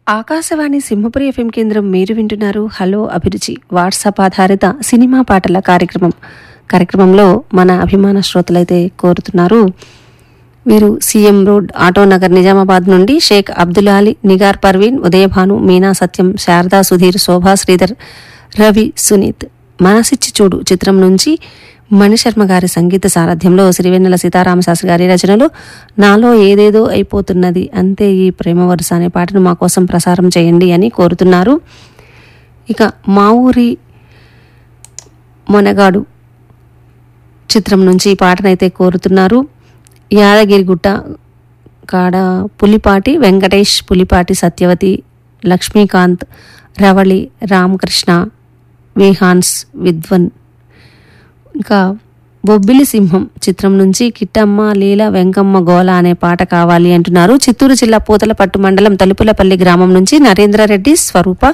Akashvani Simhapuri FM కేంద్రం మీరు వింటున్నారు హలో అభిరుచి వాట్సాప్ ఆధారిత సినిమా పాటల కార్యక్రమం కార్యక్రమంలో మన అభిమాన శ్రోతలైతే కోరుతున్నారు వీరు సీఎం రోడ్ ఆటోనగర్ నిజామాబాద్ నుండి షేక్ అబ్దుల్ అలీ నిగార్ పర్వీన్ ఉదయభాను మీనా సత్యం శారదా సుధీర్ శోభా శ్రీధర్ రవి సునీత్ మనసిచ్చి చూడు చిత్రం నుంచి మణిశర్మ గారి సంగీత సారథ్యంలో సిరివెన్నెల సీతారామ శాస్త్రి గారి రచనలు నాలో ఏదేదో అయిపోతున్నది అంతే ఈ ప్రేమ వరుస అనే పాటను మా కోసం ప్రసారం చేయండి అని కోరుతున్నారు ఇక మా ఊరి మొనగాడు చిత్రం నుంచి ఈ పాటనైతే కోరుతున్నారు యాదగిరిగుట్ట కాడ పులిపాటి వెంకటేష్ పులిపాటి సత్యవతి లక్ష్మీకాంత్ రవళి రామకృష్ణ విహాన్స్ విద్వన్ ఇంకా బొబ్బిలి సింహం చిత్రం నుంచి కిట్టమ్మ లీల వెంకమ్మ గోల అనే పాట కావాలి అంటున్నారు చిత్తూరు జిల్లా పూతలపట్టు మండలం తలుపులపల్లి గ్రామం నుంచి నరేంద్రారెడ్డి స్వరూప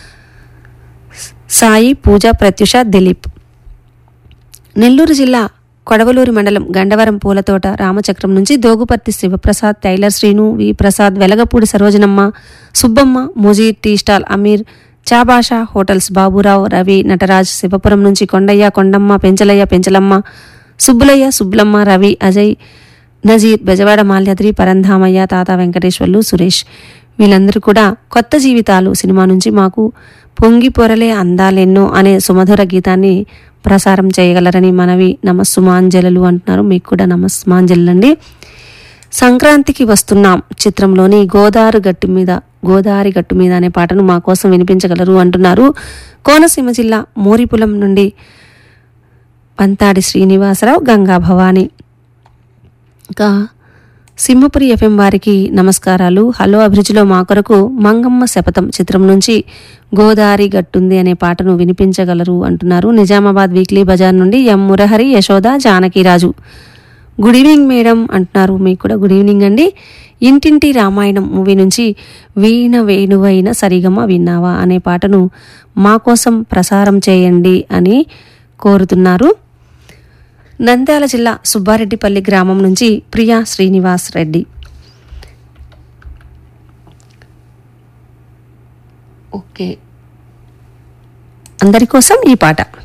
సాయి పూజ ప్రత్యుష దిలీప్ నెల్లూరు జిల్లా కొడవలూరు మండలం గండవరం పూలతోట రామచక్రం నుంచి Doguparthi Sivaprasad tailor Srinu V Prasad Velagapudi Sarojanamma Subbamma Mujeer tea stall Ameer Chabasha hotels Baburao Ravi Nataraj Sivapuram నుంచి కొండయ్య కొండమ్మ పెంచలయ్య పెంచలమ్మ సుబ్బులయ్య సుబ్బలమ్మ రవి అజయ్ నజీర్ బెజవాడ మాల్యాద్రి పరంధామయ్య తాత వెంకటేశ్వర్లు సురేష్ వీళ్ళందరూ కూడా కొత్త జీవితాలు సినిమా నుంచి మాకు పొంగి పొరలే అందాలెన్నో అనే సుమధుర గీతాన్ని ప్రసారం చేయగలరని మనవి నమస్సుమాంజలు అంటున్నారు మీకు కూడా నమస్మాంజలండి సంక్రాంతికి వస్తున్నాం చిత్రంలోని గోదారు గట్టు మీద గోదారి గట్టు మీద అనే పాటను మా కోసం వినిపించగలరు అంటున్నారు కోనసీమ జిల్లా మోరిపులం నుండి పంతాడి శ్రీనివాసరావు గంగా భవాని ఇంకా సింహపురి ఎఫ్ఎం వారికి నమస్కారాలు హలో అభిరుచిలో మా కొరకు మంగమ్మ శపథం చిత్రం నుంచి గోదారి గట్టుంది అనే పాటను వినిపించగలరు అంటున్నారు నిజామాబాద్ వీక్లీ బజార్ నుండి M Murahari Yashoda Janakiraju good evening madam అంటున్నారు మీకు కూడా గుడ్ ఈవినింగ్ అండి ఇంటింటి రామాయణం మూవీ నుంచి వీణ వేణువైన సరిగమ విన్నావా అనే పాటను మా కోసం ప్రసారం చేయండి అని కోరుతున్నారు నంద్యాల జిల్లా సుబ్బారెడ్డిపల్లి గ్రామం నుంచి ప్రియా శ్రీనివాస్ రెడ్డి ఓకే అందరి కోసం ఈ పాట